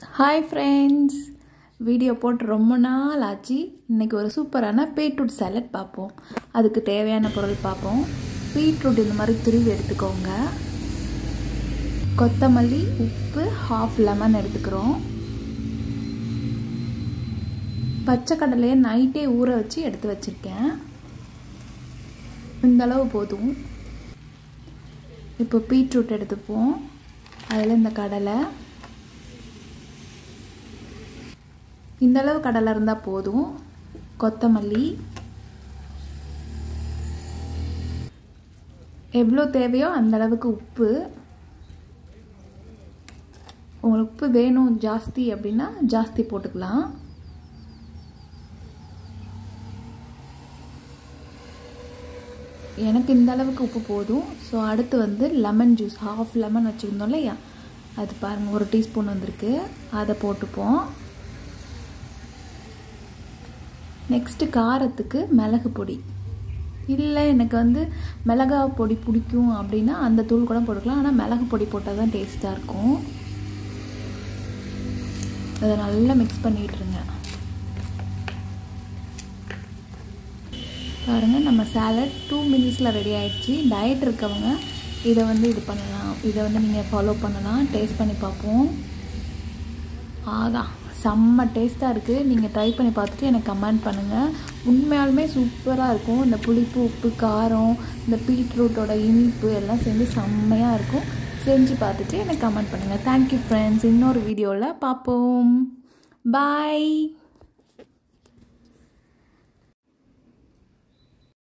hi friends video போட்டு ரொம்ப நாள் ஆச்சு இன்றைக்கி ஒரு சூப்பரான பீட்ரூட் சாலட் பார்ப்போம் அதுக்கு தேவையான பொருள் பார்ப்போம் பீட்ரூட் இந்த மாதிரி துருவி எடுத்துக்கோங்க கொத்தமல்லி உப்பு ஹாஃப் லெமன் எடுத்துக்கிறோம் பச்சை கடலையை நைட்டே ஊற வச்சு எடுத்து வச்சுருக்கேன் இந்த அளவு போதும் இப்போ பீட்ரூட் எடுத்துப்போம் அதில் இந்த கடலை இந்த அளவு கடலை இருந்தால் போதும் கொத்தமல்லி எவ்வளோ தேவையோ அந்த அளவுக்கு உப்பு உங்களுக்கு உப்பு வேணும் ஜாஸ்தி அப்படின்னா ஜாஸ்தி போட்டுக்கலாம் எனக்கு இந்த அளவுக்கு உப்பு போதும் ஸோ அடுத்து வந்து லெமன் ஜூஸ் ஹாஃப் லெமன் வச்சுருந்தோம் இல்லையா அது பாருங்கள் ஒரு டீஸ்பூன் வந்திருக்கு அதை போட்டுப்போம் நெக்ஸ்ட்டு காரத்துக்கு மிளகு பொடி இல்லை எனக்கு வந்து மிளகா பொடி பிடிக்கும் அப்படின்னா அந்த தூள் கூட போட்டுக்கலாம் ஆனால் மிளகு பொடி போட்டால் தான் டேஸ்ட்டாக இருக்கும் அதை நல்லா மிக்ஸ் பண்ணிட்டுருங்க பாருங்கள் நம்ம சாலட் டூ மினிட்ஸில் ரெடி ஆகிடுச்சு டயட் இருக்கவங்க இதை வந்து இது பண்ணலாம் இதை வந்து நீங்கள் ஃபாலோ பண்ணலாம் டேஸ்ட் பண்ணி பார்ப்போம் ஆதான் செம்ம டேஸ்ட்டாக இருக்குது நீங்கள் ட்ரை பண்ணி பார்த்துட்டு எனக்கு கமெண்ட் பண்ணுங்கள் உண்மையாலுமே சூப்பராக இருக்கும் இந்த புளிப்பு உப்பு காரம் இந்த பீட்ரூட்டோட இனிப்பு எல்லாம் சேர்ந்து செம்மையாக இருக்கும் செஞ்சு பார்த்துட்டு எனக்கு கமெண்ட் பண்ணுங்கள் தேங்க்யூ ஃப்ரெண்ட்ஸ் இன்னொரு வீடியோவில் பார்ப்போம் பாய்